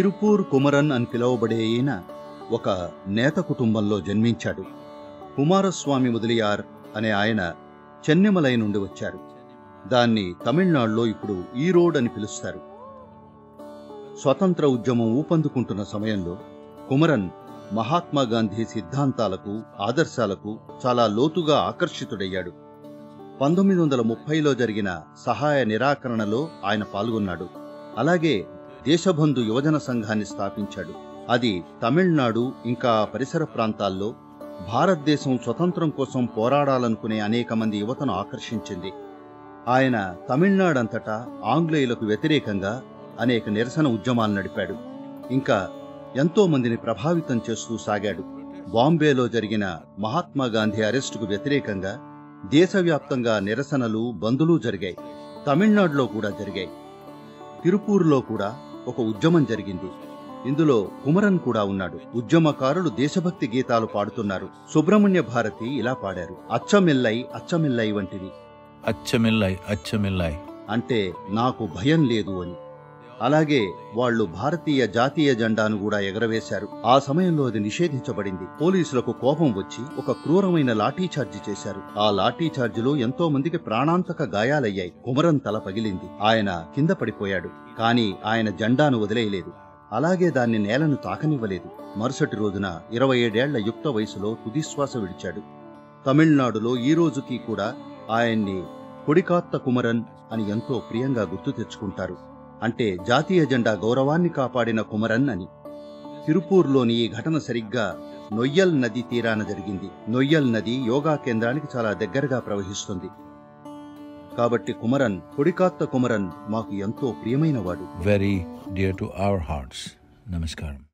తిరుపూర్ కుమరన్ అని పిలువబడే ఈయన ఒక నేత కుటుంబంలో జన్మించాడు కుమారస్వామి ముదలియార్ అనే ఆయన చెన్నెమలై నుండి వచ్చారు దాన్ని తమిళనాడులో ఇప్పుడు ఈరోడ్ అని పిలుస్తారు స్వతంత్ర ఉద్యమం ఊపందుకుంటున్న సమయంలో కుమరన్ మహాత్మా గాంధీ సిద్ధాంతాలకు ఆదర్శాలకు చాలా లోతుగా ఆకర్షితుడయ్యాడు పంతొమ్మిది వందల ముప్పైలో జరిగిన సహాయ నిరాకరణలో ఆయన పాల్గొన్నాడు అలాగే దేశబంధు యువజన సంఘాన్ని స్థాపించాడు అది తమిళనాడు ఇంకా పరిసర ప్రాంతాల్లో భారతదేశం స్వతంత్రం కోసం పోరాడాలనుకునే అనేక మంది యువతను ఆకర్షించింది ఆయన తమిళనాడంతటా ఆంగ్లేయులకు వ్యతిరేకంగా అనేక నిరసన ఉద్యమాలు నడిపాడు ఇంకా ఎంతో మందిని ప్రభావితం చేస్తూ సాగాడు బాంబేలో జరిగిన మహాత్మా గాంధీ అరెస్టుకు వ్యతిరేకంగా దేశవ్యాప్తంగా నిరసనలు బందులు జరిగాయి తమిళనాడులో కూడా జరిగాయి తిరుపూర్లో కూడా ఒక ఉద్యమం జరిగింది ఇందులో కుమరన్ కూడా ఉన్నాడు ఉద్యమకారులు దేశభక్తి గీతాలు పాడుతున్నారు సుబ్రహ్మణ్య భారతి ఇలా పాడారు అచ్చమిల్లై అచ్చమిల్లై వంటివి అచ్చమిల్లాయ్ అచ్చమిల్లాయ్ అంటే నాకు భయం లేదు అని అలాగే వాళ్ళు భారతీయ జాతీయ జెండాను కూడా ఎగరవేశారు ఆ సమయంలో అది నిషేధించబడింది పోలీసులకు కోపం వచ్చి ఒక క్రూరమైన లాఠీచార్జి చేశారు ఆ లాఠీచార్జిలో ఎంతో మందికి ప్రాణాంతక గాయాలయ్యాయి కుమరం తల పగిలింది ఆయన కింద పడిపోయాడు కానీ ఆయన జెండాను వదిలేయలేదు అలాగే దాన్ని నేలను తాకనివ్వలేదు మరుసటి రోజున ఇరవై ఏడేళ్ల యుక్త వయసులో తుదిశ్వాస విడిచాడు తమిళనాడులో ఈ రోజుకి కూడా ఆయన్ని కొడికాత్త కుమరన్ అని ఎంతో ప్రియంగా గుర్తు తెచ్చుకుంటారు అంటే జాతీయ జెండా గౌరవాన్ని కాపాడిన కుమరన్ అని తిరుపూర్లోని ఈ ఘటన సరిగ్గా నొయ్యల్ నది తీరాన జరిగింది నొయ్యల్ నది యోగా కేంద్రానికి చాలా దగ్గరగా ప్రవహిస్తుంది కాబట్టి కుమరన్ కొడికాత్త కుమరన్ మాకు ఎంతో ప్రియమైనవాడు very dear to our hearts నమస్కారం